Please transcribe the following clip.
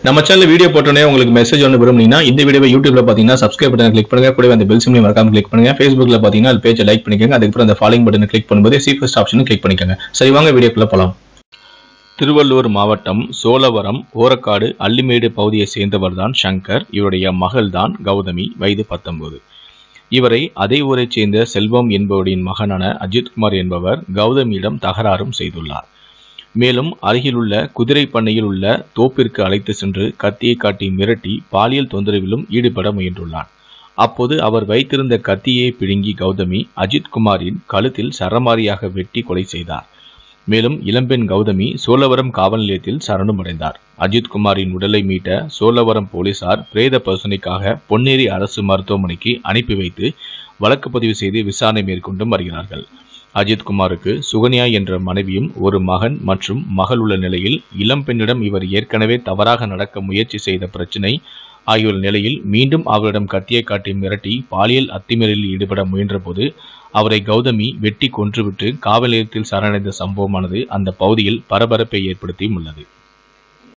நம்ம channel video போட்டோன்னே உங்களுக்கு மெசேஜ் ஒன்று விரும்புனீங்கன்னா இந்த வீடியோவை யூடியூப்ல பார்த்தீங்கன்னா சப்ஸ்கிரைப் பட்டன் கிளிக் பண்ணுங்க கூடவே அந்த பெல் சிம்லையும் மறக்காம கிளிக் பண்ணுங்க ஃபேஸ்புக்ல பார்த்தீங்கன்னா அது பேஜை லைக் பண்ணிக்கோங்க அதுக்கப்புறம் அந்த ஃபாலோயிங் பட்டனை கிளிக் பண்ணும்போது சி ஃபர்ஸ்ட் ஆப்ஷனும் கிளிக் பண்ணிக்கோங்க சரி வாங்க வீடியோக்குள்ள போலாம் திருவள்ளூர் மாவட்டம் சோழவரம் ஓரக்காடு அள்ளிமேடு பகுதியை சேர்ந்தவர்தான் சங்கர் இவருடைய மகள்தான் கௌதமி வயது பத்தொன்பது இவரை அதே ஊரைச் சேர்ந்த செல்வம் என்பவரின் மகனான அஜித்குமார் என்பவர் கௌதமியிடம் தகராறும் செய்துள்ளார் மேலும் அருகிலுள்ள குதிரை பண்ணையில் உள்ள தோப்பிற்கு அழைத்து சென்று கத்தியை காட்டி மிரட்டி பாலியல் தொந்தரவிலும் ஈடுபட முயன்றுள்ளார் அப்போது அவர் வைத்திருந்த கத்தியை பிடுங்கி கௌதமி அஜித்குமாரின் கழுத்தில் சரமாரியாக வெட்டி கொலை செய்தார் மேலும் இளம்பெண் கௌதமி சோழவரம் காவல் நிலையத்தில் சரணம் அடைந்தார் அஜித்குமாரின் உடலை மீட்ட சோழவரம் போலீசார் பிரேத பரிசோதனைக்காக பொன்னேரி அரசு மருத்துவமனைக்கு அனுப்பி வைத்து வழக்கு பதிவு செய்து விசாரணை மேற்கொண்டும் வருகிறார்கள் அஜித்குமாருக்கு சுகன்யா என்ற மனைவியும் ஒரு மகன் மற்றும் மகள் உள்ள நிலையில் இளம்பெண்ணிடம் இவர் ஏற்கனவே தவறாக நடக்க முயற்சி செய்த பிரச்சினை ஆகியோர் நிலையில் மீண்டும் அவரிடம் கத்தியை காட்டி மிரட்டி பாலியல் அத்துமீறலில் ஈடுபட முயன்றபோது அவரை கௌதமி வெட்டி கொன்றுவிட்டு காவல் நிலையத்தில் சரணடைந்த சம்பவமானது அந்த பகுதியில் பரபரப்பை ஏற்படுத்தியும் உள்ளது